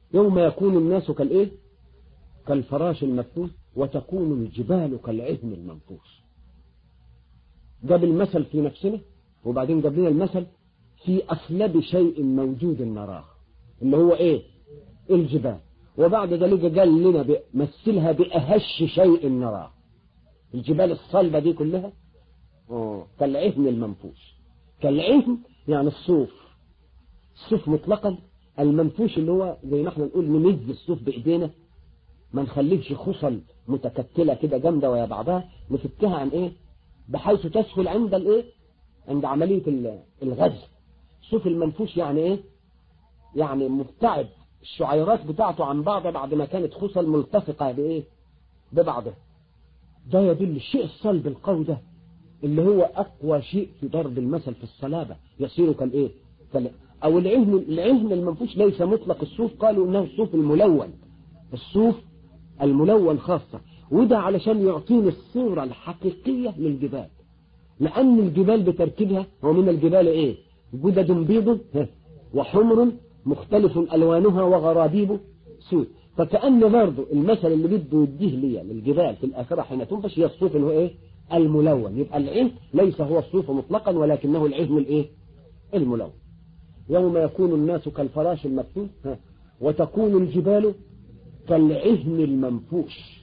يوم يكون الناس كالإيه كالفراش المبثوث وتكون الجبال كالعهن المنفوش جاب المثل في نفسنا وبعدين جاب لنا المثل في أصلب شيء موجود نراه اللي هو إيه الجبال وبعد ذلك قال لنا مثلها بأهش شيء نراه الجبال الصلبة دي كلها أوه. كالعهن المنفوش كالعهن يعني الصوف الصوف مطلقا المنفوش اللي هو زي ما احنا نقول نمز الصوف بإيدينا ما نخليهش خصل متكتلة كده جامدة ويا بعضها نفكها عن ايه بحيث تسهل عند الايه عند عملية الغزل الصوف المنفوش يعني ايه يعني مبتعد الشعيرات بتاعته عن بعض بعد ما كانت خصل ملتصقة بايه ببعضها ده يدل الشيء الصلب القوي ده اللي هو أقوى شيء في ضرب المثل في الصلابة يصير كالإيه كال... أو العهن العهن المنفوش ليس مطلق الصوف قالوا إنه الصوف الملون الصوف الملون خاصة وده علشان يعطيني الصورة الحقيقية للجبال لأن الجبال بتركيبها هو من الجبال إيه جدد بيض وحمر مختلف ألوانها وغرابيب سود فكأن برضه المثل اللي بده يديه لي للجبال في الآخرة حين تنفش هي الصوف اللي هو إيه الملون يبقى العهن ليس هو الصوف مطلقا ولكنه العهن الإيه الملون يوم يكون الناس كالفراش المبثوث وتكون الجبال كالعهن المنفوش